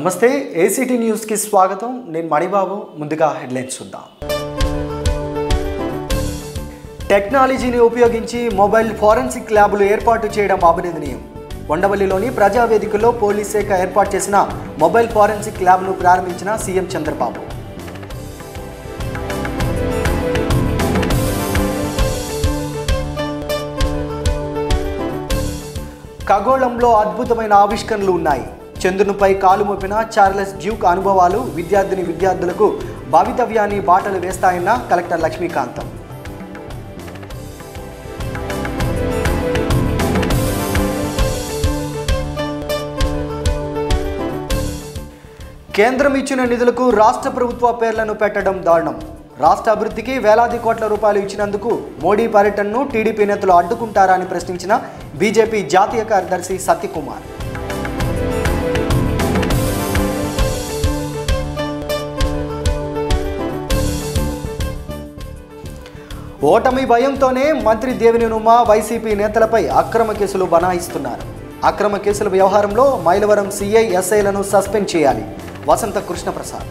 నమస్తే ఏసీటీ న్యూస్కి స్వాగతం నేను మణిబాబు ముందుగా హెడ్లైన్స్ చూద్దాం టెక్నాలజీని ఉపయోగించి మొబైల్ ఫోరెన్సిక్ ల్యాబ్లు ఏర్పాటు చేయడం అభినందనీయం కొండవల్లిలోని ప్రజావేదికలో పోలీస్ శాఖ ఏర్పాటు చేసిన మొబైల్ ఫోరెన్సిక్ ల్యాబ్ను ప్రారంభించిన సీఎం చంద్రబాబు ఖగోళంలో అద్భుతమైన ఆవిష్కరణలు ఉన్నాయి చంద్రునిపై కాలు మోపిన చార్లెస్ డ్యూక్ అనుభవాలు విద్యార్థిని విద్యార్థులకు భవితవ్యాన్ని బాటలు వేస్తాయన్న కలెక్టర్ లక్ష్మీకాంతం కేంద్రం ఇచ్చిన నిధులకు రాష్ట్ర ప్రభుత్వ పేర్లను పెట్టడం దారుణం రాష్ట్ర అభివృద్ధికి వేలాది కోట్ల రూపాయలు ఇచ్చినందుకు మోడీ పర్యటనను టీడీపీ నేతలు అడ్డుకుంటారా అని ప్రశ్నించిన బీజేపీ జాతీయ కార్యదర్శి సత్యకుమార్ ఓటమి భయంతోనే మంత్రి దేవినేని ఉమా వైసీపీ నేతలపై అక్రమ కేసులు బనాయిస్తున్నారు అక్రమ కేసుల వ్యవహారంలో మైలవరం సీఐ ఎస్ఐలను సస్పెండ్ చేయాలి వసంత కృష్ణప్రసాద్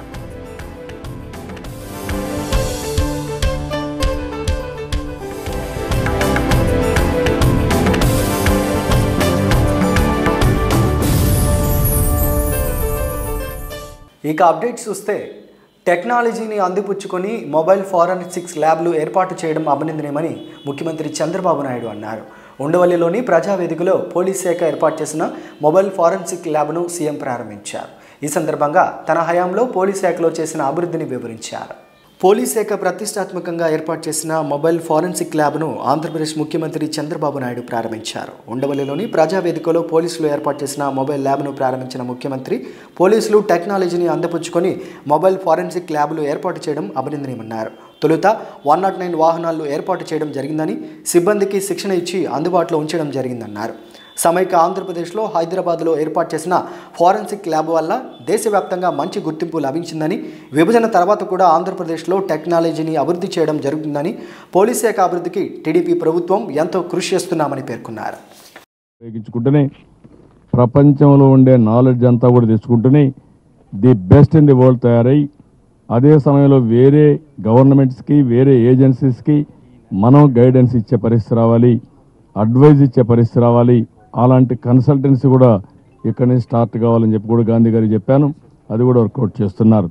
ఇక అప్డేట్స్ చూస్తే టెక్నాలజీని అందిపుచ్చుకొని మొబైల్ ఫారెన్సిక్స్ ల్యాబ్లు ఏర్పాటు చేయడం అభినందనీయమని ముఖ్యమంత్రి చంద్రబాబు నాయుడు అన్నారు ఉండవల్లిలోని ప్రజావేదికలో పోలీస్ శాఖ ఏర్పాటు చేసిన మొబైల్ ఫారెన్సిక్ ల్యాబ్ను సీఎం ప్రారంభించారు ఈ సందర్భంగా తన హయాంలో పోలీస్ శాఖలో చేసిన అభివృద్ధిని వివరించారు పోలీస్ శాఖ ప్రతిష్టాత్మకంగా ఏర్పాటు చేసిన మొబైల్ ఫారెన్సిక్ ల్యాబ్ను ఆంధ్రప్రదేశ్ ముఖ్యమంత్రి చంద్రబాబు నాయుడు ప్రారంభించారు ఉండవల్లిలోని ప్రజావేదికలో పోలీసులు ఏర్పాటు చేసిన మొబైల్ ల్యాబ్ను ప్రారంభించిన ముఖ్యమంత్రి పోలీసులు టెక్నాలజీని అందపుచ్చుకొని మొబైల్ ఫారెన్సిక్ ల్యాబ్లు ఏర్పాటు చేయడం అభినందనీయమన్నారు తొలుత వన్ నాట్ నైన్ వాహనాలు ఏర్పాటు చేయడం జరిగిందని సిబ్బందికి శిక్షణ ఇచ్చి అందుబాటులో ఉంచడం జరిగిందన్నారు సమైక్య ఆంధ్రప్రదేశ్లో హైదరాబాద్లో ఏర్పాటు చేసిన ఫారెన్సిక్ ల్యాబ్ వల్ల దేశవ్యాప్తంగా మంచి గుర్తింపు లభించిందని విభజన తర్వాత కూడా ఆంధ్రప్రదేశ్లో టెక్నాలజీని అభివృద్ధి చేయడం జరుగుతుందని పోలీస్ శాఖ అభివృద్ధికి టీడీపీ ప్రభుత్వం ఎంతో కృషి చేస్తున్నామని పేర్కొన్నారు ఉపయోగించుకుంటూనే ప్రపంచంలో ఉండే నాలెడ్జ్ అంతా కూడా తెచ్చుకుంటూనే the best in the world తయారై అదే సమయంలో వేరే గవర్నమెంట్స్కి వేరే ఏజెన్సీస్కి మనం గైడెన్స్ ఇచ్చే పరిస్థితి రావాలి అడ్వైజ్ ఇచ్చే పరిస్థితి రావాలి అలాంటి కన్సల్టెన్సీ కూడా ఇక్కడి నుంచి స్టార్ట్ కావాలని చెప్పి కూడా గాంధీ గారికి చెప్పాను అది కూడా వర్కౌట్ చేస్తున్నారు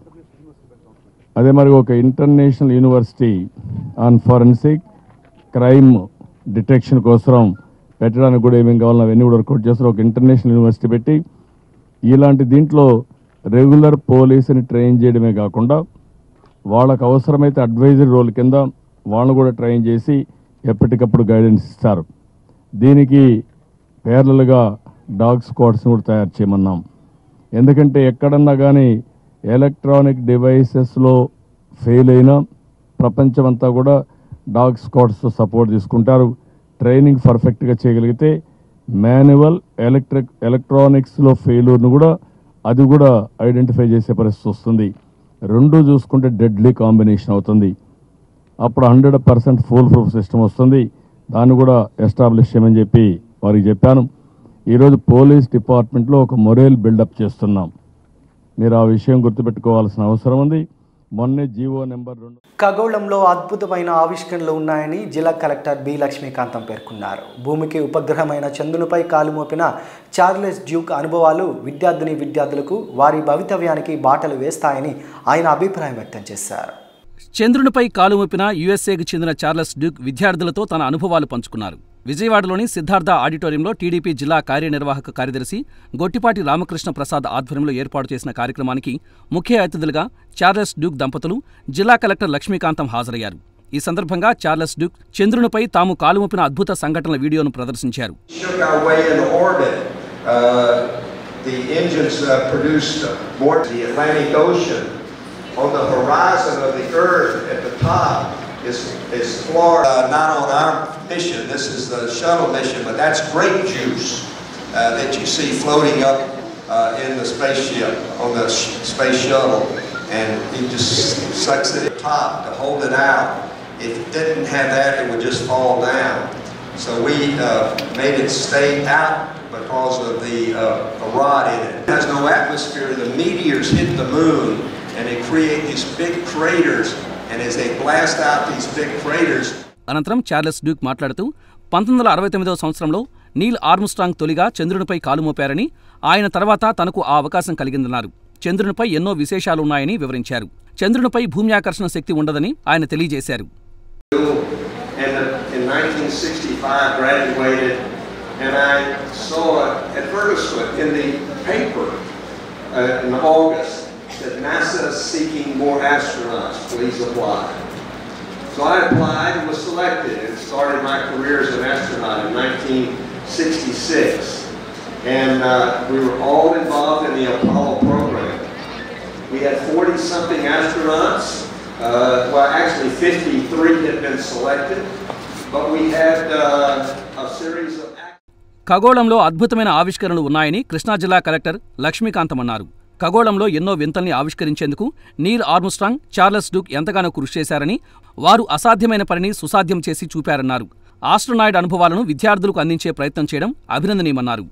అదే మరి ఒక international university on forensic crime detection కోసం పెట్టడానికి కూడా ఏమేమి కావాలో అవన్నీ కూడా వర్కౌట్ చేస్తారు ఒక ఇంటర్నేషనల్ యూనివర్సిటీ పెట్టి ఇలాంటి దీంట్లో రెగ్యులర్ పోలీసుని ట్రైన్ చేయడమే కాకుండా వాళ్ళకు అవసరమైతే అడ్వైజరీ రోల్ కింద వాళ్ళని కూడా ట్రైన్ చేసి ఎప్పటికప్పుడు గైడెన్స్ ఇస్తారు దీనికి పేర్లలుగా డాగ్ స్క్వాడ్స్ని కూడా తయారు చేయమన్నాం ఎందుకంటే ఎక్కడన్నా కానీ ఎలక్ట్రానిక్ డివైసెస్లో ఫెయిల్ అయినా ప్రపంచమంతా కూడా డాగ్ స్క్వాడ్స్తో సపోర్ట్ తీసుకుంటారు ట్రైనింగ్ పర్ఫెక్ట్గా చేయగలిగితే మాన్యువల్ ఎలక్ట్రిక్ ఎలక్ట్రానిక్స్లో ఫెయిల్యూర్ను కూడా అది కూడా ఐడెంటిఫై చేసే పరిస్థితి వస్తుంది రెండు చూసుకుంటే డెడ్లీ కాంబినేషన్ అవుతుంది అప్పుడు hundred percent full proof system వస్తుంది దాన్ని కూడా ఎస్టాబ్లిష్ చేయమని చెప్పి వారికి చెప్పాను ఈరోజు పోలీస్ డిపార్ట్మెంట్లో ఒక మొరేల్ బిల్డప్ చేస్తున్నాం మీరు ఆ విషయం గుర్తుపెట్టుకోవాల్సిన అవసరం ఉంది మొన్నే జీవో నెంబర్ రెండు ఖగోళంలో అద్భుతమైన ఆవిష్కరణలు ఉన్నాయని జిల్లా కలెక్టర్ బి లక్ష్మీకాంతం పేర్కొన్నారు భూమికి ఉపగ్రహమైన చంద్రునిపై కాలు మోపిన చార్లెస్ డ్యూక్ అనుభవాలు విద్యార్థిని విద్యార్థులకు వారి భవితవ్యానికి బాటలు వేస్తాయని ఆయన అభిప్రాయం వ్యక్తం చేశారు చంద్రునిపై కాలు మోపిన యుఎస్ఏకి చెందిన చార్లెస్ డ్యూక్ విద్యార్థులతో తన అనుభవాలు పంచుకున్నారు విజయవాడలోని సిద్ధార్థ ఆడిటోరియంలో టీడీపీ జిల్లా కార్యనిర్వాహక కార్యదర్శి గొట్టిపాటి రామకృష్ణ ప్రసాద్ ఆధ్వర్యంలో ఏర్పాటు చేసిన కార్యక్రమానికి ముఖ్య అతిథులుగా చార్లెస్ డ్యూక్ దంపతులు జిల్లా కలెక్టర్ లక్ష్మీకాంతం హాజరయ్యారు ఈ సందర్భంగా చార్లెస్ డ్యూక్ చంద్రునిపై తాము కాలుమోపిన అద్భుత సంఘటనల వీడియోను ప్రదర్శించారు shook our way in orbit. Uh, the engines uh, produced more the Atlantic Ocean. On the horizon of the Earth at the top is, is Florida. Uh, not on our mission, this is the shuttle mission, but that's grape juice uh, that you see floating up uh, in the spaceship, on the sh- space shuttle. And it just sucks it at the top to hold it out. If it didn't have that, it would just fall down. So we uh, made it stay out, but because of the, uh, the rod in it. It has no atmosphere. The meteors hit the moon and they create these big craters. And as they blast out these big craters, అనంతరం Charles Duke మాట్లాడుతూ పంతొమ్మిది వందల అరవై తొమ్మిదవ సంవత్సరంలో Neel Armstrong తొలిగా చంద్రునిపై కాలు మోపారని ఆయన తర్వాత తనకు ఆ అవకాశం కలిగిందన్నారు చంద్రునిపై ఎన్నో విశేషాలున్నాయని వివరించారు చంద్రునిపై భూమి ఆకర్షణ శక్తి ఉండదని ఆయన తెలియజేశారు and in 1965 graduated, and I saw an advertisement in the paper uh, in August that NASA is seeking more astronauts. Please apply. So I applied and was selected and started my career as an astronaut in 1966. And uh, we were all involved in the Apollo program. We had 40 something astronauts. Uh, well, actually, 53 had been selected, but we had uh, a series of. act- ఖగోళంలో అద్భుతమైన ఆవిష్కరణలు ఉన్నాయని కృష్ణా జిల్లా collector Lakshmikantham అన్నారు ఖగోళంలో ఎన్నో వింతల్ని ఆవిష్కరించేందుకు Neil Armstrong Charles Duke ఎంతగానో కృషి చేశారని వారు అసాధ్యమైన పనిని సుసాధ్యం చేసి చూపారన్నారు ఆస్ట్రోనాయిడ్ అనుభవాలను విద్యార్థులకు అందించే ప్రయత్నం చేయడం అభినందనీయమన్నారు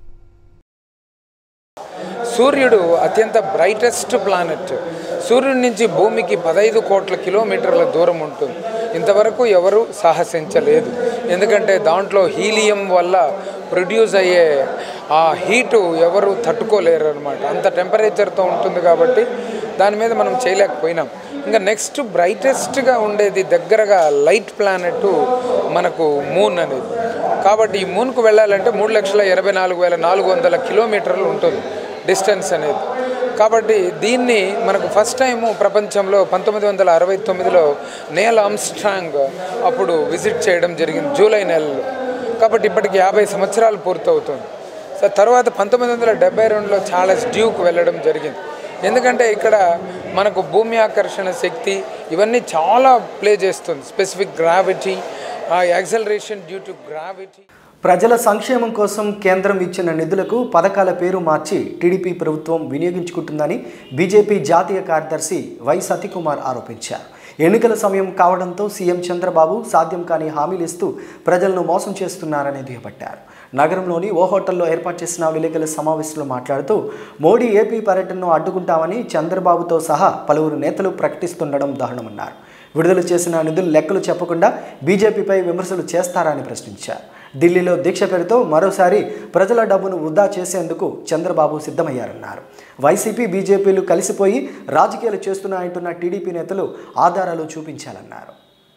సూర్యుడు అత్యంత బ్రైటెస్ట్ ప్లానెట్ సూర్యుడి నుంచి భూమికి పదహైదు కోట్ల కిలోమీటర్ల దూరం ఉంటుంది ఇంతవరకు ఎవరు సాహసించలేదు ఎందుకంటే దాంట్లో హీలియం వల్ల ప్రొడ్యూస్ అయ్యే ఆ హీటు ఎవరు తట్టుకోలేరు అనమాట అంత టెంపరేచర్తో ఉంటుంది కాబట్టి దాని మీద మనం చేయలేకపోయినాం ఇంకా నెక్స్ట్ బ్రైటెస్ట్గా ఉండేది దగ్గరగా లైట్ ప్లానెట్ మనకు మూన్ అనేది కాబట్టి ఈ మూన్కు వెళ్ళాలంటే మూడు లక్షల ఇరవై నాలుగు వేల నాలుగు వందల కిలోమీటర్లు ఉంటుంది డిస్టెన్స్ అనేది కాబట్టి దీన్ని మనకు ఫస్ట్ టైము ప్రపంచంలో పంతొమ్మిది వందల అరవై తొమ్మిదిలో నేల్ ఆమ్స్ట్రాంగ్ అప్పుడు విజిట్ చేయడం జరిగింది జూలై నెలలో కాబట్టి ఇప్పటికి యాభై సంవత్సరాలు పూర్తవుతుంది సో తర్వాత పంతొమ్మిది వందల డెబ్బై రెండులో చార్లెస్ డ్యూక్ వెళ్ళడం జరిగింది ఎందుకంటే ఇక్కడ మనకు భూమి ఆకర్షణ శక్తి ఇవన్నీ చాలా ప్లే చేస్తుంది specific gravity acceleration due to gravity ప్రజల సంక్షేమం కోసం కేంద్రం ఇచ్చిన నిధులకు పథకాల పేరు మార్చి టీడీపీ ప్రభుత్వం వినియోగించుకుంటుందని బీజేపీ జాతీయ కార్యదర్శి వై సతీకుమార్ ఆరోపించారు ఎన్నికల సమయం కావడంతో సీఎం చంద్రబాబు సాధ్యం కాని హామీలు ఇస్తూ ప్రజలను మోసం చేస్తున్నారని దుయ్యబట్టారు నగరంలోని ఓ హోటల్లో ఏర్పాటు చేసిన విలేకరుల సమావేశంలో మాట్లాడుతూ మోడీ ఏపీ పర్యటనను అడ్డుకుంటామని చంద్రబాబుతో సహా పలువురు నేతలు ప్రకటిస్తుండడం దారుణమన్నారు విడుదల చేసిన నిధులు లెక్కలు చెప్పకుండా బీజేపీపై విమర్శలు చేస్తారని ప్రశ్నించారు ఢిల్లీలో దీక్ష పేరుతో మరోసారి ప్రజల డబ్బును వృధా చేసేందుకు చంద్రబాబు సిద్ధమయ్యారన్నారు వైసీపీ బీజేపీలు కలిసిపోయి రాజకీయాలు చేస్తున్నాయంటున్న టీడీపీ నేతలు ఆధారాలు చూపించాలన్నారు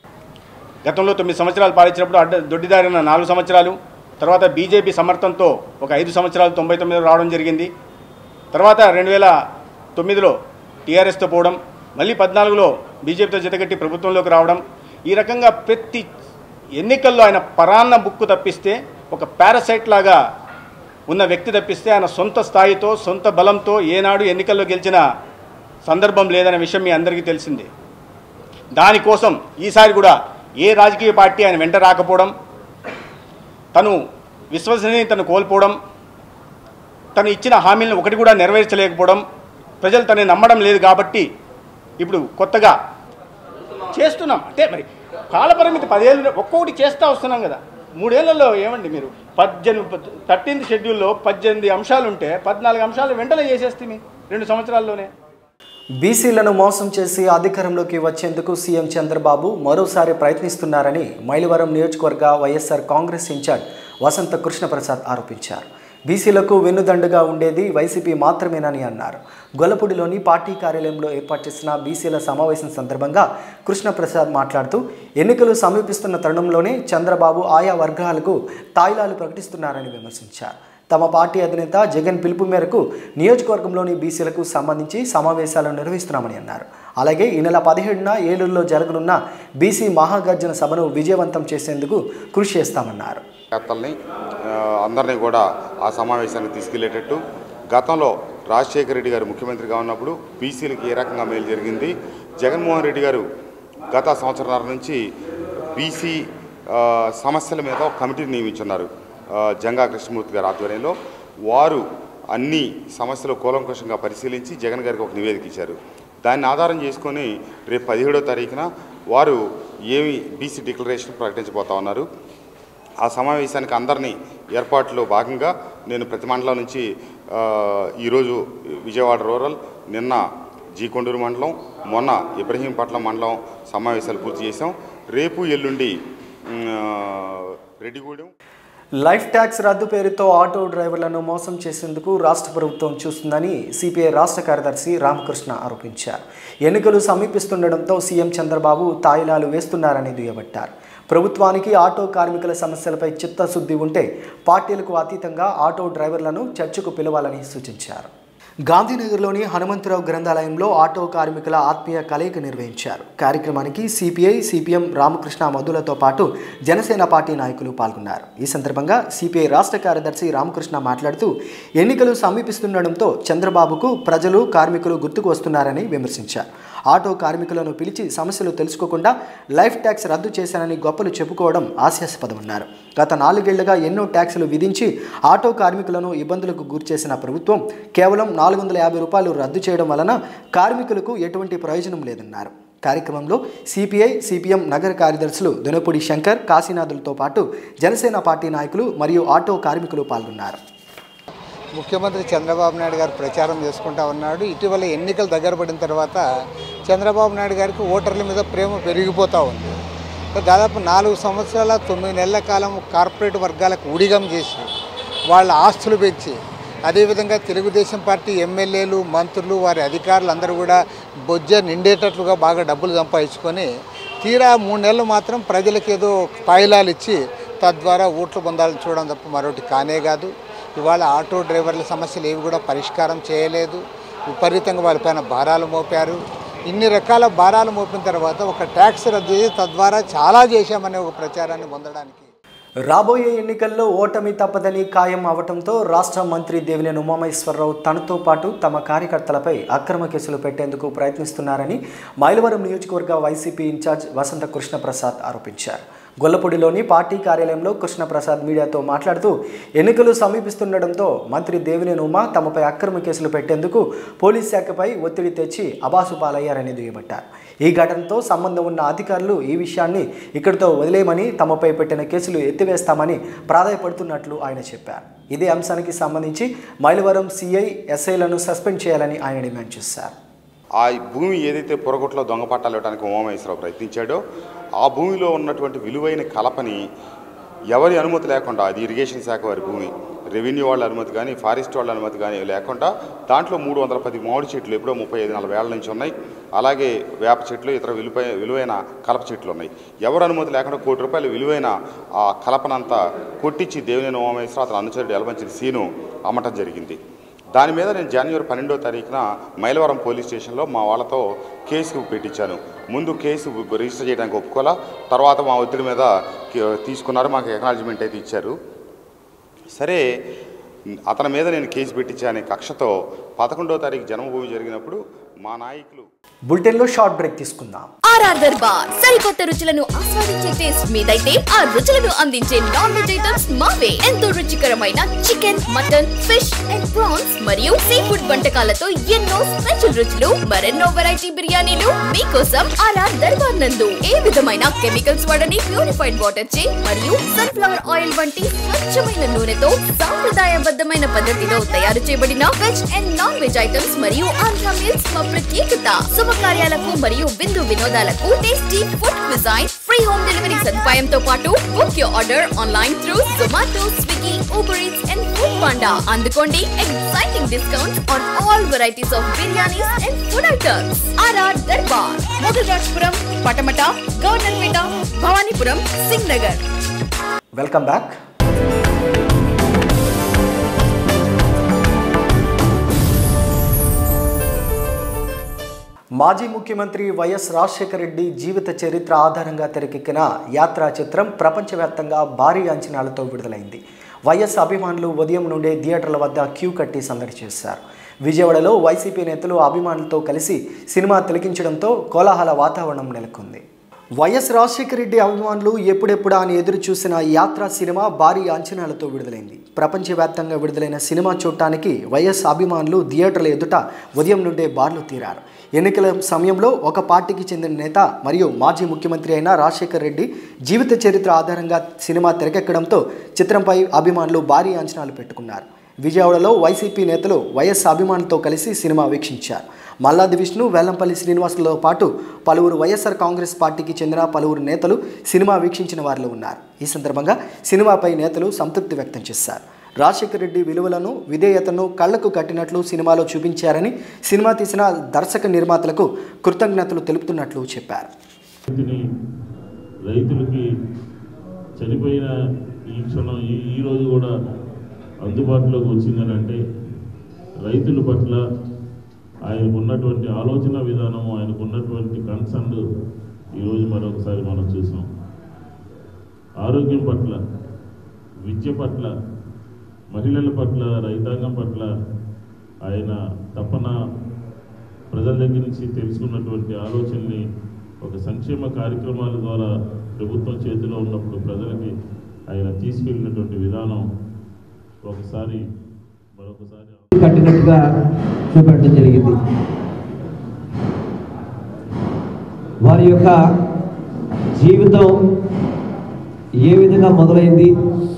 గతంలో తొమ్మిది సంవత్సరాలు పాలించినప్పుడు అడ్డ దొడ్డిదారిన నాలుగు సంవత్సరాలు తర్వాత బీజేపీ సమర్థంతో ఒక ఐదు సంవత్సరాలు తొంభై తొమ్మిదిలో రావడం జరిగింది తర్వాత రెండు వేల తొమ్మిదిలో టీఆర్ఎస్తో పోవడం మళ్ళీ పద్నాలుగులో బీజేపీతో జతగట్టి ప్రభుత్వంలోకి రావడం ఈ రకంగా ప్రతి ఎన్నికల్లో ఆయన పరాన్న బుక్కు తప్పిస్తే ఒక పారాసైట్ లాగా ఉన్న వ్యక్తి తప్పిస్తే ఆయన సొంత స్థాయితో సొంత బలంతో ఏనాడు ఎన్నికల్లో గెలిచిన సందర్భం లేదనే విషయం మీ అందరికీ తెలిసిందే దానికోసం ఈసారి కూడా ఏ రాజకీయ పార్టీ ఆయన వెంట రాకపోవడం తను విశ్వసనీయతను కోల్పోవడం తను ఇచ్చిన హామీలను ఒకటి కూడా నెరవేర్చలేకపోవడం ప్రజలు తనని నమ్మడం లేదు కాబట్టి ఇప్పుడు కొత్తగా చేస్తున్నాం అంటే మరి కాలపరిమితి పదేళ్ళు ఒక్కొక్కటి చేస్తూ వస్తున్నాం కదా మూడేళ్లలో ఏమండి మీరు పద్దెనిమిది థర్టీన్త్ షెడ్యూల్లో పద్దెనిమిది అంశాలు ఉంటే పద్నాలుగు అంశాలు వెంటనే చేసేస్తే మీ రెండు సంవత్సరాల్లోనే బీసీలను మోసం చేసి అధికారంలోకి వచ్చేందుకు సీఎం చంద్రబాబు మరోసారి ప్రయత్నిస్తున్నారని మైలవరం నియోజకవర్గ వైఎస్ఆర్ కాంగ్రెస్ ఇన్ఛార్జ్ వసంత కృష్ణప్రసాద్ ఆరోపించారు బీసీలకు వెన్నుదండుగా ఉండేది వైసీపీ మాత్రమేనని అన్నారు గొల్లపూడిలోని పార్టీ కార్యాలయంలో ఏర్పాటు చేసిన బీసీల సమావేశం సందర్భంగా కృష్ణప్రసాద్ మాట్లాడుతూ ఎన్నికలు సమీపిస్తున్న తరుణంలోనే చంద్రబాబు ఆయా వర్గాలకు తాయిలాలు ప్రకటిస్తున్నారని విమర్శించారు తమ పార్టీ అధినేత జగన్ పిలుపు మేరకు నియోజకవర్గంలోని బీసీలకు సంబంధించి సమావేశాలు నిర్వహిస్తున్నామని అన్నారు అలాగే ఈ నెల పదిహేడున ఏలూరులో జరగనున్న బీసీ మహాగర్జన సభను విజయవంతం చేసేందుకు కృషి చేస్తామన్నారు నేతల్ని ఆ, అందరినీ కూడా ఆ సమావేశానికి తీసుకెళ్లేటట్టు గతంలో రాజశేఖర రెడ్డి గారు ముఖ్యమంత్రిగా ఉన్నప్పుడు బీసీలకి ఏ రకంగా మేలు జరిగింది జగన్మోహన్ రెడ్డి గారు గత సంవత్సరాల నుంచి బీసీ ఆ, సమస్యల మీద ఒక కమిటీని నియమించున్నారు ఆ, జంగా కృష్ణమూర్తి గారి ఆధ్వర్యంలో వారు అన్ని సమస్యలు కూలంకషంగా పరిశీలించి జగన్ గారికి ఒక నివేదిక ఇచ్చారు దాన్ని ఆధారం చేసుకొని రేపు పదిహేడో తారీఖున వారు ఏమి బీసీ డిక్లరేషన్ ప్రకటించబోతా ఉన్నారు ఆ సమావేశానికి అందరినీ ఏర్పాట్లో భాగంగా నేను ప్రతి మండలం నుంచి ఆ, ఈరోజు విజయవాడ రూరల్ నిన్న జీ కొండూరు మండలం మొన్న ఇబ్రహీంపట్నం మండలం సమావేశాలు పూర్తి చేశాం రేపు ఎల్లుండి ఉమ్, ఆ, రెడ్డిగూడెం లైఫ్ ట్యాక్స్ రద్దు పేరుతో ఆటో డ్రైవర్లను మోసం చేసేందుకు రాష్ట్ర ప్రభుత్వం చూస్తుందని సిపిఐ రాష్ట్ర కార్యదర్శి రామకృష్ణ ఆరోపించారు ఎన్నికలు సమీపిస్తుండటంతో సీఎం చంద్రబాబు తాయిలాలు వేస్తున్నారని దుయ్యబట్టారు ప్రభుత్వానికి ఆటో కార్మికుల సమస్యలపై చిత్తశుద్ధి ఉంటే పార్టీలకు అతీతంగా ఆటో డ్రైవర్లను చర్చకు పిలవాలని సూచించారు గాంధీనగర్లోని హనుమంతరావు గ్రంథాలయంలో ఆటో కార్మికుల ఆత్మీయ కలయిక నిర్వహించారు కార్యక్రమానికి సిపిఐ సిపిఎం రామకృష్ణ మధులతో పాటు జనసేన పార్టీ నాయకులు పాల్గొన్నారు ఈ సందర్భంగా సిపిఐ రాష్ట్ర కార్యదర్శి రామకృష్ణ మాట్లాడుతూ ఎన్నికలు సమీపిస్తుండటంతో చంద్రబాబుకు ప్రజలు కార్మికులు గుర్తుకు వస్తున్నారని విమర్శించారు ఆటో కార్మికులను పిలిచి సమస్యలు తెలుసుకోకుండా లైఫ్ ట్యాక్స్ రద్దు చేశానని గొప్పలు చెప్పుకోవడం హాస్యాస్పదమన్నారు గత నాలుగేళ్లుగా ఎన్నో ట్యాక్సులు విధించి ఆటో కార్మికులను ఇబ్బందులకు గురిచేసిన ప్రభుత్వం కేవలం నాలుగు వందల యాభై రూపాయలు రద్దు చేయడం వలన కార్మికులకు ఎటువంటి ప్రయోజనం లేదన్నారు కార్యక్రమంలో సిపిఐ సిపిఎం నగర కార్యదర్శులు దొనపూడి శంకర్ కాశీనాథులతో పాటు జనసేన పార్టీ నాయకులు మరియు ఆటో కార్మికులు పాల్గొన్నారు ముఖ్యమంత్రి చంద్రబాబు నాయుడు గారు ప్రచారం చేసుకుంటా ఉన్నాడు ఇటీవల ఎన్నికలు దగ్గర పడిన తర్వాత చంద్రబాబు నాయుడు గారికి ఓటర్ల మీద ప్రేమ పెరిగిపోతూ ఉంది దాదాపు నాలుగు సంవత్సరాల తొమ్మిది నెలల కాలం కార్పొరేట్ వర్గాలకు ఊడిగం చేసి వాళ్ళ ఆస్తులు పెంచి అదేవిధంగా తెలుగుదేశం పార్టీ ఎమ్మెల్యేలు మంత్రులు వారి అధికారులు అందరూ కూడా బొజ్జ నిండేటట్లుగా బాగా డబ్బులు సంపాదించుకొని తీరా మూడు నెలలు మాత్రం ప్రజలకు ఏదో పాయిలాలు ఇచ్చి తద్వారా ఓట్లు పొందాలని చూడడం తప్ప మరొకటి కానే కాదు ఇవాళ ఆటో డ్రైవర్ల సమస్యలు ఏవి కూడా పరిష్కారం చేయలేదు విపరీతంగా వాళ్ళపైన భారాలు మోపారు ఇన్ని రకాల భారాలు మోపిన తర్వాత ఒక ట్యాక్స్ రద్దు చేసి తద్వారా చాలా చేశామనే ఒక ప్రచారాన్ని పొందడానికి రాబోయే ఎన్నికల్లో ఓటమి తప్పదని ఖాయం అవటంతో రాష్ట్ర మంత్రి దేవినేని ఉమామహేశ్వరరావు తనతో పాటు తమ కార్యకర్తలపై అక్రమ కేసులు పెట్టేందుకు ప్రయత్నిస్తున్నారని మైలవరం నియోజకవర్గ వైసీపీ ఇన్ఛార్జ్ వసంత కృష్ణప్రసాద్ ఆరోపించారు గొల్లపూడిలోని పార్టీ కార్యాలయంలో కృష్ణప్రసాద్ మీడియాతో మాట్లాడుతూ ఎన్నికలు సమీపిస్తుండటంతో మంత్రి దేవినేని ఉమా తమపై అక్రమ కేసులు పెట్టేందుకు పోలీస్ శాఖపై ఒత్తిడి తెచ్చి అబాసు పాలయ్యారని దుయ్యబట్టారు ఈ ఘటనతో సంబంధం ఉన్న అధికారులు ఈ విషయాన్ని ఇక్కడితో వదిలేయమని తమపై పెట్టిన కేసులు ఎత్తివేస్తామని ప్రాధాయపడుతున్నట్లు ఆయన చెప్పారు ఇదే అంశానికి సంబంధించి మైలవరం సిఐ ఎస్ఐలను సస్పెండ్ చేయాలని ఆయన డిమాండ్ చేశారు ఆ భూమి ఏదైతే పొరగొట్లో దొంగ పట్టాలు ఇవ్వడానికి ఉమామహేశ్వరరావు ప్రయత్నించాడో ఆ భూమిలో ఉన్నటువంటి విలువైన కలపని ఎవరి అనుమతి లేకుండా అది ఇరిగేషన్ శాఖ వారి భూమి రెవెన్యూ వాళ్ళ అనుమతి కానీ ఫారెస్ట్ వాళ్ళ అనుమతి కానీ లేకుండా దాంట్లో మూడు వందల పది మామిడి చెట్లు ఎప్పుడో ముప్పై ఐదు నలభై ఏళ్ళ నుంచి ఉన్నాయి అలాగే వేప చెట్లు ఇతర విలువై విలువైన కలప చెట్లు ఉన్నాయి ఎవరు అనుమతి లేకుండా కోటి రూపాయల విలువైన ఆ కలపనంతా కొట్టించి దేవినేని ఉమామహేశ్వర అతను అనుచరుడు ఎలమంచిన సీను అమ్మటం జరిగింది దాని మీద నేను జనవరి పన్నెండో తారీఖున మైలవరం పోలీస్ స్టేషన్లో మా వాళ్ళతో కేసు పెట్టించాను ముందు కేసు రిజిస్టర్ చేయడానికి ఒప్పుకోలా తర్వాత మా ఒత్తిడి మీద కే- తీసుకున్నారు మాకు ఎక్నాలజ్మెంట్ అయితే ఇచ్చారు సరే అతని మీద నేను కేసు పెట్టించానే కక్షతో పదకొండో తారీఖు జన్మభూమి జరిగినప్పుడు మా నాయకులు బులెటిన్లో షార్ట్ బ్రేక్ తీసుకుందాం ఆర్ఆర్ దర్బార్ సరికొత్త రుచులను ఆస్వాదించే టేస్ట్ మీదైతే ఆ రుచులను అందించే నాన్ వెజ్ ఐటమ్స్ మావే ఎంతో రుచికరమైన chicken mutton fish and prawns మరియు సీ ఫుడ్ వంటకాలతో ఎన్నో స్పెషల్ రుచులు మరెన్నో వెరైటీ బిర్యానీలు మీకోసం ఆర్ఆర్ దర్బార్ నందు ఏ విధమైన కెమికల్స్ వాడని ప్యూరిఫైడ్ వాటర్ చే మరియు సన్ఫ్లవర్ ఆయిల్ వంటి స్వచ్ఛమైన నూనెతో సాంప్రదాయబద్ధమైన పద్ధతిలో తయారు చేయబడిన veg and non veg items మరియు ఆంధ్ర మీల్స్ మా ప్రత్యేకత శుభకార్యాలకు మరియు విందు వినోదాలకు tasty food design free home delivery సదుపాయంతో పాటు book your order online through Zomato Swiggy Uber Eats and Foodpanda అందుకోండి exciting discounts on all varieties of biryanis and food items RR Darbar Mogalrajpuram Patamata Governorpet Bhavanipuram Singh Nagar welcome back మాజీ ముఖ్యమంత్రి వైఎస్ రాజశేఖర రెడ్డి జీవిత చరిత్ర ఆధారంగా తెరకెక్కిన యాత్రా చిత్రం ప్రపంచవ్యాప్తంగా భారీ అంచనాలతో విడుదలైంది వైఎస్ అభిమానులు ఉదయం నుండే థియేటర్ల వద్ద క్యూ కట్టి సందడి చేశారు విజయవాడలో వైసీపీ నేతలు అభిమానులతో కలిసి సినిమా తిలకించడంతో కోలాహల వాతావరణం నెలకొంది వైఎస్ రాజశేఖర రెడ్డి అభిమానులు ఎప్పుడెప్పుడా అని ఎదురు చూసిన యాత్ర సినిమా భారీ అంచనాలతో విడుదలైంది ప్రపంచవ్యాప్తంగా విడుదలైన సినిమా చూడటానికి వైఎస్ అభిమానులు థియేటర్ల ఎదుట ఉదయం నుండే బార్లు తీరారు ఎన్నికల సమయంలో ఒక పార్టీకి చెందిన నేత మరియు మాజీ ముఖ్యమంత్రి అయిన రాజశేఖర రెడ్డి జీవిత చరిత్ర ఆధారంగా సినిమా తెరకెక్కడంతో చిత్రంపై అభిమానులు భారీ అంచనాలు పెట్టుకున్నారు విజయవాడలో వైసీపీ నేతలు వైఎస్ అభిమానులతో కలిసి సినిమా వీక్షించారు మల్లాది విష్ణు వెల్లంపల్లి శ్రీనివాసులతో పాటు పలువురు వైఎస్ఆర్ కాంగ్రెస్ పార్టీకి చెందిన పలువురు నేతలు సినిమా వీక్షించిన వారిలో ఉన్నారు ఈ సందర్భంగా సినిమాపై నేతలు సంతృప్తి వ్యక్తం చేశారు రాజశేఖర రెడ్డి విలువలను విధేయతను కళ్లకు కట్టినట్లు సినిమాలో చూపించారని సినిమా తీసిన దర్శక నిర్మాతలకు కృతజ్ఞతలు తెలుపుతున్నట్లు చెప్పారు రైతుని రైతులకి చనిపోయిన ఈ క్షణం ఈ ఈ రోజు కూడా అందుబాటులోకి వచ్చిందని అంటే రైతుల పట్ల ఆయనకు ఉన్నటువంటి ఆలోచన విధానం ఆయనకు ఉన్నటువంటి కన్సర్న్ ఈరోజు మరొకసారి మనం చూసాం ఆరోగ్యం పట్ల విద్య పట్ల మహిళల పట్ల రైతాంగం పట్ల ఆయన తపన ప్రజల దగ్గర నుంచి తెలుసుకున్నటువంటి ఆలోచనని ఒక సంక్షేమ కార్యక్రమాల ద్వారా ప్రభుత్వం చేతిలో ఉన్నప్పుడు ప్రజలకి ఆయన తీసుకెళ్ళినటువంటి విధానం ఒకసారి మరొకసారి కట్టినట్టుగా చూపెట్టడం జరిగింది వారి యొక్క జీవితం ఏ విధంగా మొదలైంది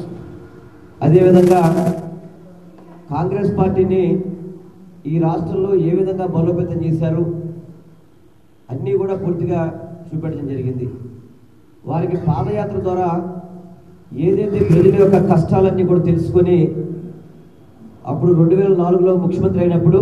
అదేవిధంగా కాంగ్రెస్ పార్టీని ఈ రాష్ట్రంలో ఏ విధంగా బలోపేతం చేశారు అన్నీ కూడా పూర్తిగా చూపెట్టడం జరిగింది వారికి పాదయాత్ర ద్వారా ఏదైతే ప్రజల యొక్క కష్టాలన్నీ కూడా తెలుసుకొని అప్పుడు రెండు వేల నాలుగులో ముఖ్యమంత్రి అయినప్పుడు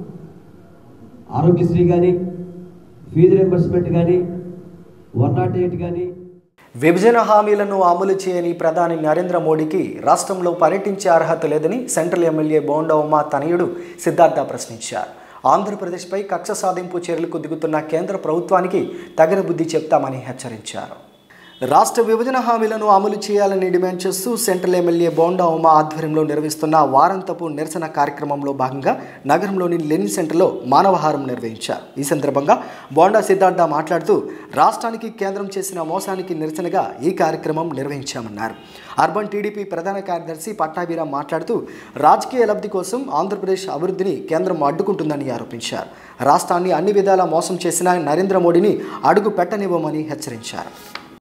ఆరోగ్యశ్రీ కానీ ఫీజు రింబర్స్మెంట్ కానీ వన్ నాట్ ఎయిట్ కానీ విభజన హామీలను అమలు చేయని ప్రధాని నరేంద్ర మోడీకి రాష్ట్రంలో పర్యటించే అర్హత లేదని సెంట్రల్ ఎమ్మెల్యే బోండా ఉమా తనయుడు సిద్ధార్థ ప్రశ్నించారు ఆంధ్రప్రదేశ్పై కక్ష సాధింపు చర్యలకు దిగుతున్న కేంద్ర ప్రభుత్వానికి తగిన బుద్ధి చెప్తామని హెచ్చరించారు రాష్ట్ర విభజన హామీలను అమలు చేయాలని డిమాండ్ చేస్తూ సెంట్రల్ ఎమ్మెల్యే బోండా ఉమా ఆధ్వర్యంలో నిర్వహిస్తున్న వారంతపు నిరసన కార్యక్రమంలో భాగంగా నగరంలోని లెనిన్ సెంటర్లో మానవహారం నిర్వహించారు ఈ సందర్భంగా బోండా సిద్ధార్థ మాట్లాడుతూ రాష్ట్రానికి కేంద్రం చేసిన మోసానికి నిరసనగా ఈ కార్యక్రమం నిర్వహించామన్నారు అర్బన్ టీడీపీ ప్రధాన కార్యదర్శి పట్టాభిరామ్ మాట్లాడుతూ రాజకీయ లబ్ధి కోసం ఆంధ్రప్రదేశ్ అభివృద్ధిని కేంద్రం అడ్డుకుంటుందని ఆరోపించారు రాష్ట్రాన్ని అన్ని విధాలా మోసం చేసిన నరేంద్ర మోడీని అడుగు పెట్టనివ్వమని హెచ్చరించారు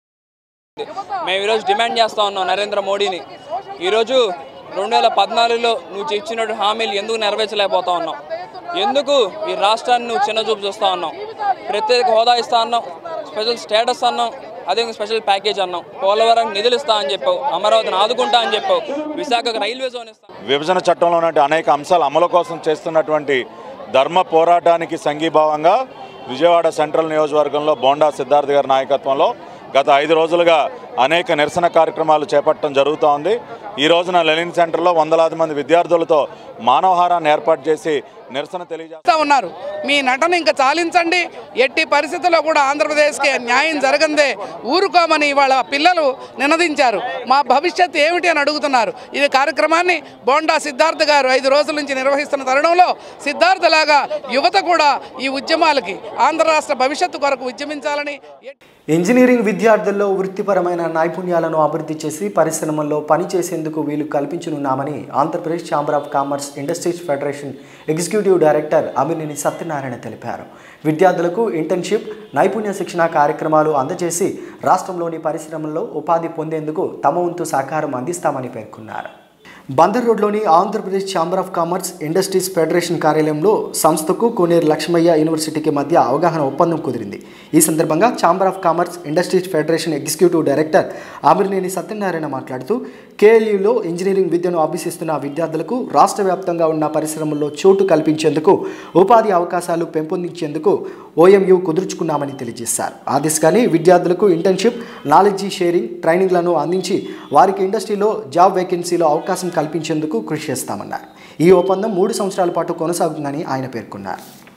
మేము ఈరోజు డిమాండ్ చేస్తూ ఉన్నాం నరేంద్ర మోడీని ఈరోజు రెండు వేల పద్నాలుగులో నువ్వు ఇచ్చినట్టు హామీలు ఎందుకు నెరవేర్చలేకపోతా ఉన్నావు ఎందుకు ఈ రాష్ట్రాన్ని నువ్వు చిన్నచూపు చూస్తూ ఉన్నావు ప్రత్యేక హోదా ఇస్తా అన్నావు స్పెషల్ స్టేటస్ అన్నావు అదే స్పెషల్ ప్యాకేజ్ అన్నావు పోలవరం నిధులు ఇస్తా అని చెప్పావు అమరావతిని ఆదుకుంటా అని చెప్పావు విశాఖకు రైల్వే జోన్ ఇస్తా విభజన చట్టంలో ఉన్నటువంటి అనేక అంశాల అమలు కోసం చేస్తున్నటువంటి ధర్మ పోరాటానికి సంఘీభావంగా విజయవాడ సెంట్రల్ నియోజకవర్గంలో బోండా సిద్ధార్థ్ గారి నాయకత్వంలో గత ఐదు రోజులుగా అనేక నిరసన కార్యక్రమాలు చేపట్టడం జరుగుతూ ఉంది ఈ రోజున లెనిన్ సెంటర్లో వందలాది మంది విద్యార్థులతో మానవహారాన్ని ఏర్పాటు చేసి నిరసన తెలియజేస్తారు చేస్తా ఉన్నారు మీ నటన ఇంకా చాలించండి ఎట్టి పరిస్థితుల్లో కూడా ఆంధ్రప్రదేశ్కి న్యాయం జరగందే ఊరుకోమని ఇవాళ పిల్లలు నినదించారు మా భవిష్యత్తు ఏమిటి అని అడుగుతున్నారు ఈ కార్యక్రమాన్ని బోండా సిద్ధార్థ గారు ఐదు రోజుల నుంచి నిర్వహిస్తున్న తరుణంలో సిద్ధార్థ లాగా యువత కూడా ఈ ఉద్యమాలకి ఆంధ్ర రాష్ట్ర భవిష్యత్తు కొరకు ఉద్యమించాలని ఇంజనీరింగ్ విద్యార్థుల్లో వృత్తిపరమైన నైపుణ్యాలను అభివృద్ధి చేసి పరిశ్రమల్లో పనిచేసేందుకు వీలు కల్పించనున్నామని Andhra Pradesh chamber of commerce industries federation executive director Amineni Satyanarayana తెలిపారు విద్యార్థులకు ఇంటర్న్షిప్ నైపుణ్య శిక్షణ కార్యక్రమాలు అందజేసి రాష్ట్రంలోని పరిశ్రమల్లో ఉపాధి పొందేందుకు తమ వంతు సహకారం అందిస్తామని పేర్కొన్నారు బందర్ రోడ్లోని Andhra Pradesh chamber of commerce industries federation కార్యాలయంలో సంస్థకు కోనేరు లక్ష్మయ్య యూనివర్సిటీకి మధ్య అవగాహన ఒప్పందం కుదిరింది ఈ సందర్భంగా chamber of commerce industries federation executive director Amirneni Satyanarayana మాట్లాడుతూ కేఎల్యూలో ఇంజనీరింగ్ విద్యను అభ్యసిస్తున్న విద్యార్థులకు రాష్ట్ర వ్యాప్తంగా ఉన్న పరిశ్రమల్లో చోటు కల్పించేందుకు ఉపాధి అవకాశాలు పెంపొందించేందుకు ఓఎంయు కుదుర్చుకున్నామని తెలియజేశారు ఆ దిశగానే విద్యార్థులకు ఇంటర్న్షిప్ నాలెడ్జీ షేరింగ్ ట్రైనింగ్లను అందించి వారికి ఇండస్ట్రీలో జాబ్ వేకెన్సీలో అవకాశం కల్పించేందుకు కృషి చేస్తామన్నారు ఈ ఒప్పందం మూడు సంవత్సరాల పాటు కొనసాగుతుందని ఆయన పేర్కొన్నారు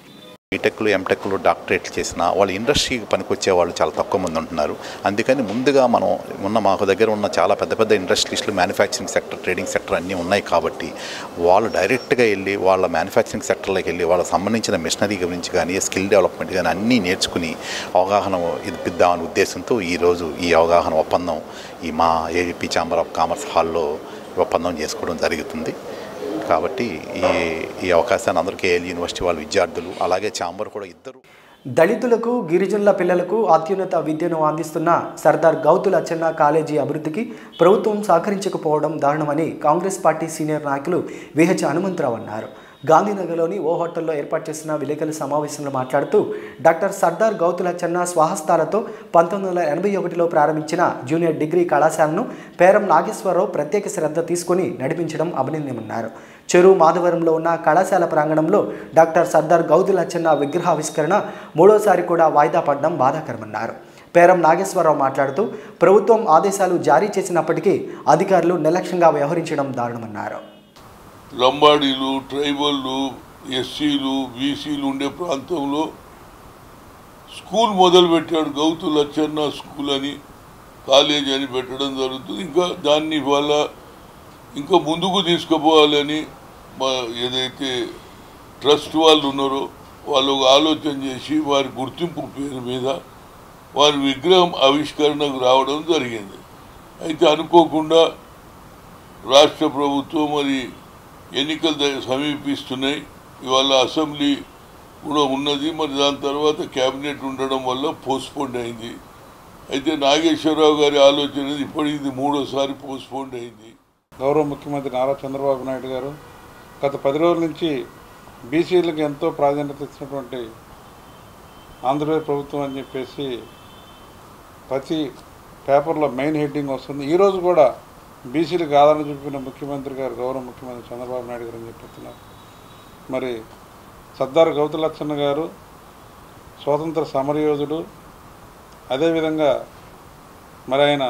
బీటెక్లు ఎంటెక్లు డాక్టరేట్లు చేసిన వాళ్ళు ఇండస్ట్రీకి పనికొచ్చే వాళ్ళు చాలా తక్కువ మంది ఉంటున్నారు అందుకని ముందుగా మనం ఉన్న మాకు దగ్గర ఉన్న చాలా పెద్ద పెద్ద ఇండస్ట్రీస్లు మ్యానుఫ్యాక్చరింగ్ సెక్టర్ ట్రేడింగ్ సెక్టర్ అన్నీ ఉన్నాయి కాబట్టి వాళ్ళు డైరెక్ట్గా వెళ్ళి వాళ్ళ మ్యానుఫ్యాక్చరింగ్ సెక్టర్లోకి వెళ్ళి వాళ్ళకి సంబంధించిన మిషనరీ గురించి కానీ స్కిల్ డెవలప్మెంట్ కానీ అన్నీ నేర్చుకుని అవగాహన ఇద్దామనే ఉద్దేశంతో ఈరోజు ఈ అవగాహన ఒప్పందం ఈ మా ఏపీ ఛాంబర్ ఆఫ్ కామర్స్ హాల్లో ఒప్పందం చేసుకోవడం జరుగుతుంది కాబట్టి ఈ ఈ అవకాశాన్ని అందరికీ ఏఎల్ యూనివర్సిటీ వాళ్ళ విద్యార్థులు అలాగే ఛాంబర్ కూడా ఇద్దరు దళితులకు గిరిజనుల పిల్లలకు అత్యున్నత విద్యను అందిస్తున్న సర్దార్ గౌతుల అచ్చెన్న కాలేజీ అభివృద్ధికి ప్రభుత్వం సహకరించకపోవడం దారుణమని కాంగ్రెస్ పార్టీ సీనియర్ నాయకులు విహెచ్ హనుమంతరావు అన్నారు గాంధీనగర్లోని ఓ హోటల్లో ఏర్పాటు చేసిన విలేకరుల సమావేశంలో మాట్లాడుతూ డాక్టర్ సర్దార్ గౌతుల చెన్న స్వహస్తాలతో పంతొమ్మిది వందల ఎనభై ఒకటిలో ప్రారంభించిన జూనియర్ డిగ్రీ కళాశాలను పేరం నాగేశ్వరరావు ప్రత్యేక శ్రద్ధ తీసుకుని నడిపించడం అభినందనమన్నారు చెరువు మాధవరంలో ఉన్న కళాశాల ప్రాంగణంలో డాక్టర్ సర్దార్ గౌతుల చెన్న విగ్రహావిష్కరణ మూడోసారి కూడా వాయిదా పడడం బాధాకరమన్నారు పేరం నాగేశ్వరరావు మాట్లాడుతూ ప్రభుత్వం ఆదేశాలు జారీ చేసినప్పటికీ అధికారులు నిర్లక్ష్యంగా వ్యవహరించడం దారుణమన్నారు లంబాడీలు ట్రైబళ్ళు ఎస్సీలు బీసీలు ఉండే ప్రాంతంలో స్కూల్ మొదలుపెట్టాడు గౌతు లచ్చన్న స్కూల్ అని కాలేజ్ అని పెట్టడం జరుగుతుంది ఇంకా దాన్ని వాళ్ళ ఇంకా ముందుకు తీసుకుపోవాలని మా ఏదైతే ట్రస్ట్ వాళ్ళు ఉన్నారో వాళ్ళు ఒక ఆలోచన చేసి వారి గుర్తింపు పేరు మీద వారి విగ్రహం ఆవిష్కరణకు రావడం జరిగింది అయితే అనుకోకుండా రాష్ట్ర ప్రభుత్వం మరి ఎన్నికలు ద- సమీపిస్తున్నాయి ఇవాళ అసెంబ్లీ కూడా ఉన్నది మరి దాని తర్వాత కేబినెట్ ఉండడం వల్ల పోస్ట్పోండ్ అయింది అయితే నాగేశ్వరరావు గారి ఆలోచన ఇప్పటికి ఇది మూడోసారి పోస్ట్పోండ్ అయింది గౌరవ ముఖ్యమంత్రి నారా చంద్రబాబు నాయుడు గారు గత పది రోజుల నుంచి బీసీలకు ఎంతో ప్రాధాన్యత ఇచ్చినటువంటి ఆంధ్రప్రదేశ్ ప్రభుత్వం అని చెప్పేసి ప్రతి పేపర్లో మెయిన్ హెడ్డింగ్ వస్తుంది ఈరోజు కూడా బీసీలకు ఆదరణ చూపిన ముఖ్యమంత్రి గారు గౌరవ ముఖ్యమంత్రి చంద్రబాబు నాయుడు గారు అని చెప్తున్నారు మరి సర్దార్ గౌతులచ్చన్న గారు స్వాతంత్ర సమరయోధుడు అదేవిధంగా మరి ఆయన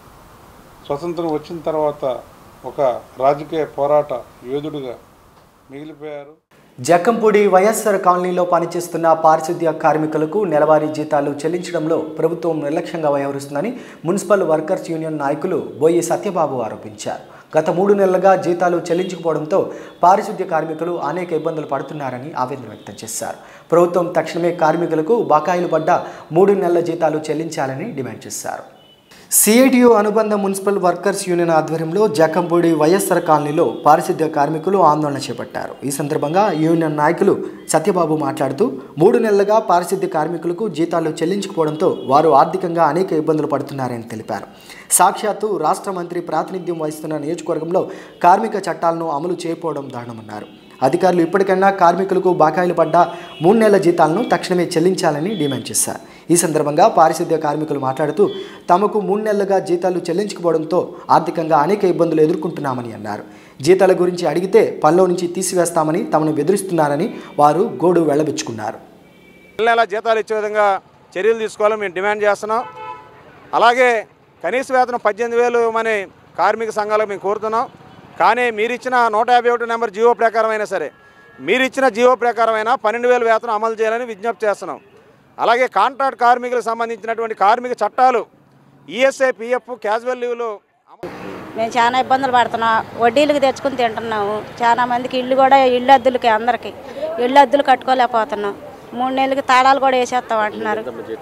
స్వతంత్రం వచ్చిన తర్వాత ఒక రాజకీయ పోరాట యోధుడుగా మిగిలిపోయారు జక్కంపూడి వైఎస్ఆర్ కాలనీలో పనిచేస్తున్న పారిశుద్ధ్య కార్మికులకు నెలవారీ జీతాలు చెల్లించడంలో ప్రభుత్వం నిర్లక్ష్యంగా వ్యవహరిస్తుందని మున్సిపల్ వర్కర్స్ యూనియన్ నాయకులు బోయి సత్యబాబు ఆరోపించారు గత మూడు నెలలుగా జీతాలు చెల్లించకపోవడంతో పారిశుద్ధ్య కార్మికులు అనేక ఇబ్బందులు పడుతున్నారని ఆవేదన వ్యక్తం చేశారు ప్రభుత్వం తక్షణమే కార్మికులకు బకాయిలు పడ్డ మూడు నెలల జీతాలు చెల్లించాలని డిమాండ్ చేశారు సిఐటియు అనుబంధ మున్సిపల్ వర్కర్స్ యూనియన్ ఆధ్వర్యంలో జకంపూడి వైఎస్ఆర్ కాలనీలో పారిశుద్ధ్య కార్మికులు ఆందోళన చేపట్టారు ఈ సందర్భంగా యూనియన్ నాయకులు సత్యబాబు మాట్లాడుతూ మూడు నెలలుగా పారిశుద్ధ్య కార్మికులకు జీతాలు చెల్లించకపోవడంతో వారు ఆర్థికంగా అనేక ఇబ్బందులు పడుతున్నారని తెలిపారు సాక్షాత్తు రాష్ట్ర మంత్రి ప్రాతినిధ్యం వహిస్తున్న నియోజకవర్గంలో కార్మిక చట్టాలను అమలు చేయకపోవడం దారుణమన్నారు అధికారులు ఇప్పటికైనా కార్మికులకు బకాయిలు పడ్డ మూడు నెలల జీతాలను తక్షణమే చెల్లించాలని డిమాండ్ చేశారు ఈ సందర్భంగా పారిశుద్ధ్య కార్మికులు మాట్లాడుతూ తమకు మూడు నెలలుగా జీతాలు చెల్లించకపోవడంతో ఆర్థికంగా అనేక ఇబ్బందులు ఎదుర్కొంటున్నామని అన్నారు జీతాల గురించి అడిగితే పనిలో నుంచి తీసివేస్తామని తమను బెదిరిస్తున్నారని వారు గోడు వెళ్లబెచ్చుకున్నారు నెల నెల జీతాలు ఇచ్చే విధంగా చర్యలు తీసుకోవాలని మేము డిమాండ్ చేస్తున్నాం అలాగే కనీస వేతనం పద్దెనిమిది వేలు ఇవ్వమని కార్మిక సంఘాలకు మేము కోరుతున్నాం కానీ మీరు ఇచ్చిన నూట యాభై ఒకటి నెంబర్ జీవో ప్రకారం అయినా సరే మీరు ఇచ్చిన జీవో ప్రకారమైనా పన్నెండు వేల వేతనం అమలు చేయాలని విజ్ఞప్తి చేస్తున్నాం అలాగే కాంట్రాక్ట్ కార్మికులకు సంబంధించినటువంటి కార్మిక చట్టాలు ఈఎస్ఐ పిఎఫ్ క్యాజువల్ లీవ్లు మేము చాలా ఇబ్బందులు పడుతున్నాం వడ్డీలకు తెచ్చుకుని తింటున్నాము చాలా మందికి ఇల్లు కూడా ఇల్లు అద్దెలకి అందరికి ఇల్లు అద్దెలు కట్టుకోలేకపోతున్నాం మూడు నెలలకి తాళాలు కూడా వేసేస్తాం అంటున్నారు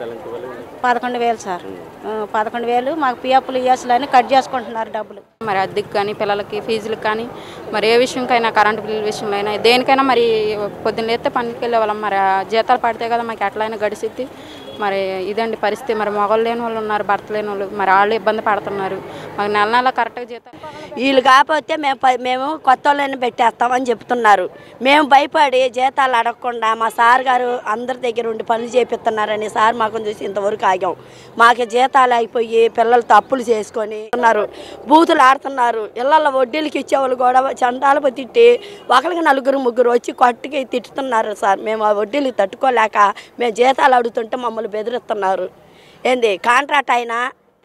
పదకొండు వేలు సార్ ఆ, పదకొండు వేలు మాకు పిఎఫ్లు ఈఎస్లు అని కట్ చేసుకుంటున్నారు డబ్బులు మరి అద్దెకి కానీ పిల్లలకి ఫీజులకు కానీ మరి ఏ విషయంకైనా కరెంటు బిల్లుల విషయంలో అయినా దేనికైనా మరి పొద్దున్న లేస్తే పనికి వెళ్ళే వాళ్ళం మరి ఆ జీతాలు పడితే కదా మాకు ఎట్లయినా గడిసిద్ది మరి ఇదండి పరిస్థితి మరి మొగలు లేని వాళ్ళు ఉన్నారు భర్త లేని వాళ్ళు మరి వాళ్ళు ఇబ్బంది పడుతున్నారు మాకు నెల నెల కరెక్ట్గా జీతాలు వీళ్ళు కాకపోతే మేము ప- మేము కొత్త వాళ్ళని పెట్టేస్తామని చెప్తున్నారు మేము భయపడి జీతాలు అడగకుండా మా సార్ గారు అందరి దగ్గర ఉండి పనులు చేపిస్తున్నారని సార్ మాకు చూసి ఇంతవరకు ఆగాం మాకు జీతాలు అయిపోయి పిల్లలతో అప్పులు చేసుకొని ఉన్నారు బూతులు ఆడుతున్నారు ఇళ్ళల్లో వడ్డీలకి ఇచ్చేవాళ్ళు కూడా చందాలు తిట్టి ఒకరికి నలుగురు ముగ్గురు వచ్చి కొట్టుకి తిట్టుతున్నారు సార్ మేము ఆ వడ్డీలు తట్టుకోలేక మేము జీతాలు అడుగుతుంటే మమ్మల్ని బెదిరిస్తున్నారు ఏంది కాంట్రాక్ట్ అయినా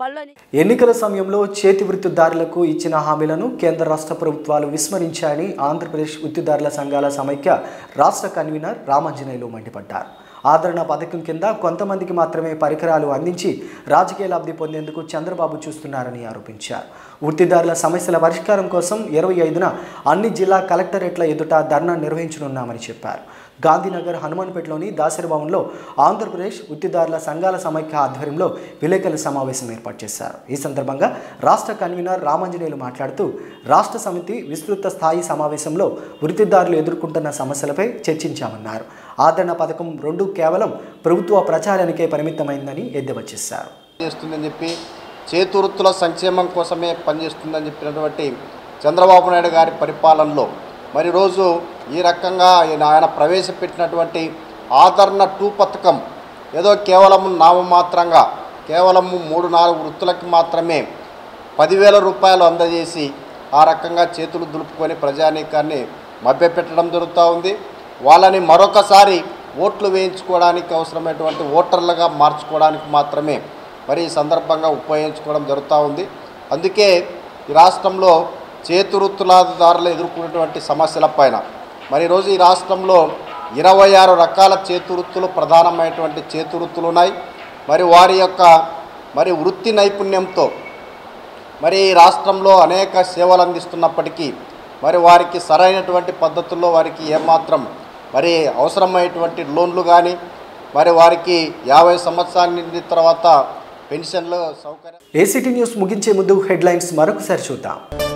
పనిలో ఎన్నికల సమయంలో చేతి వృత్తిదారులకు ఇచ్చిన హామీలను కేంద్ర రాష్ట్ర ప్రభుత్వాలు విస్మరించాయని ఆంధ్రప్రదేశ్ వృత్తిదారుల సంఘాల సమైక్య రాష్ట్ర కన్వీనర్ రామాంజనేయులు మండిపడ్డారు ఆదరణ పథకం కింద కొంతమందికి మాత్రమే పరికరాలు అందించి రాజకీయ లబ్ధి పొందేందుకు చంద్రబాబు చూస్తున్నారని ఆరోపించారు వృత్తిదారుల సమస్యల పరిష్కారం కోసం ఇరవై ఐదున అన్ని జిల్లా కలెక్టరేట్ల ఎదుట ధర్నా నిర్వహించనున్నామని చెప్పారు గాంధీనగర్ హనుమాన్పేటలోని దాసరి భవన్లో ఆంధ్రప్రదేశ్ వృత్తిదారుల సంఘాల సమైక్య ఆధ్వర్యంలో విలేకరుల సమావేశం ఏర్పాటు చేశారు ఈ సందర్భంగా రాష్ట్ర కన్వీనర్ రామాంజనేయులు మాట్లాడుతూ రాష్ట్ర సమితి విస్తృత స్థాయి సమావేశంలో వృత్తిదారులు ఎదుర్కొంటున్న సమస్యలపై చర్చించామన్నారు ఆదరణ పథకం రెండు కేవలం ప్రభుత్వ ప్రచారానికే పరిమితమైందని ఎద్దేవా చేశారు చేస్తుందని చెప్పి చేతివృత్తుల సంక్షేమం కోసమే పనిచేస్తుందని చెప్పినటువంటి చంద్రబాబు నాయుడు గారి పరిపాలనలో మరి రోజు ఈ రకంగా ఆయన ఆయన ప్రవేశపెట్టినటువంటి ఆదరణ టూ పథకం ఏదో కేవలం నామమాత్రంగా కేవలం మూడు నాలుగు వృత్తులకి మాత్రమే పదివేల రూపాయలు అందజేసి ఆ రకంగా చేతులు దులుపుకొని ప్రజానీకాన్ని మభ్యపెట్టడం జరుగుతూ ఉంది వాళ్ళని మరొకసారి ఓట్లు వేయించుకోవడానికి అవసరమైనటువంటి ఓటర్లుగా మార్చుకోవడానికి మాత్రమే మరి ఈ సందర్భంగా ఉపయోగించుకోవడం జరుగుతూ ఉంది అందుకే ఈ రాష్ట్రంలో చేతివృత్తులదారులు ఎదుర్కొనేటువంటి సమస్యలపైన మరి ఈరోజు ఈ రాష్ట్రంలో ఇరవై ఆరు రకాల చేతివృత్తులు ప్రధానమైనటువంటి చేతివృత్తులు ఉన్నాయి మరి వారి యొక్క మరి వృత్తి నైపుణ్యంతో మరి ఈ రాష్ట్రంలో అనేక సేవలు అందిస్తున్నప్పటికీ మరి వారికి సరైనటువంటి పద్ధతుల్లో వారికి ఏమాత్రం మరి అవసరమైనటువంటి లోన్లు కానీ మరి వారికి యాభై సంవత్సరాల నిండిన తర్వాత పెన్షన్లు సౌకర్యం ఏసీటీ న్యూస్ ముగించే ముందు హెడ్లైన్స్ మరొకసారి చూద్దాం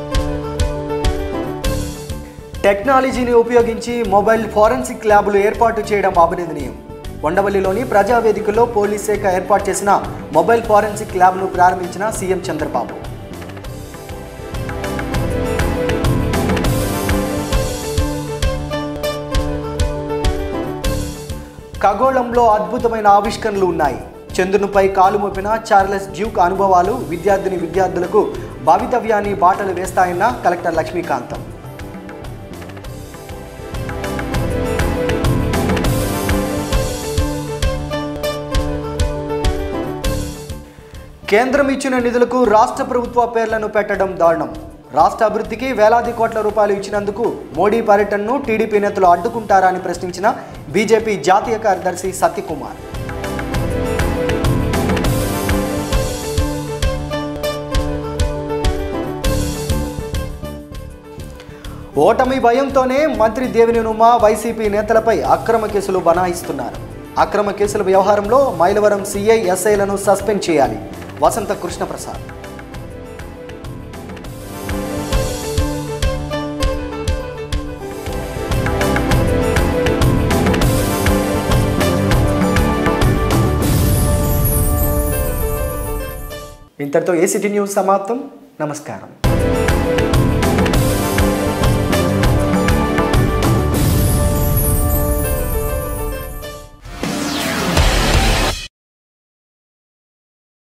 టెక్నాలజీని ఉపయోగించి మొబైల్ ఫోరెన్సిక్ ల్యాబ్లు ఏర్పాటు చేయడం అభినందనీయం కొండవల్లిలోని ప్రజావేదికలో పోలీస్ శాఖ ఏర్పాటు చేసిన మొబైల్ ఫోరెన్సిక్ ల్యాబ్ను ప్రారంభించిన సీఎం చంద్రబాబు ఖగోళంలో అద్భుతమైన ఆవిష్కరణలు ఉన్నాయి చంద్రునిపై కాలు మోపిన చార్లెస్ డ్యూక్ అనుభవాలు విద్యార్థిని విద్యార్థులకు భవితవ్యాన్ని బాటలు వేస్తాయన్న కలెక్టర్ లక్ష్మీకాంతం కేంద్రం ఇచ్చిన నిధులకు రాష్ట్ర ప్రభుత్వ పేర్లను పెట్టడం దారుణం రాష్ట్ర అభివృద్ధికి వేలాది కోట్ల రూపాయలు ఇచ్చినందుకు మోడీ పర్యటనను టీడీపీ నేతలు అడ్డుకుంటారా అని ప్రశ్నించిన బీజేపీ జాతీయ కార్యదర్శి సత్యకుమార్ ఓటమి భయంతోనే మంత్రి దేవినేని ఉమా వైసీపీ నేతలపై అక్రమ కేసులు బనాయిస్తున్నారు అక్రమ కేసుల వ్యవహారంలో మైలవరం సీఐ ఎస్ఐలను సస్పెండ్ చేయాలి వసంత కృష్ణప్రసాద్ ఇంతటితో ఏసీటీ న్యూస్ సమాప్తం నమస్కారం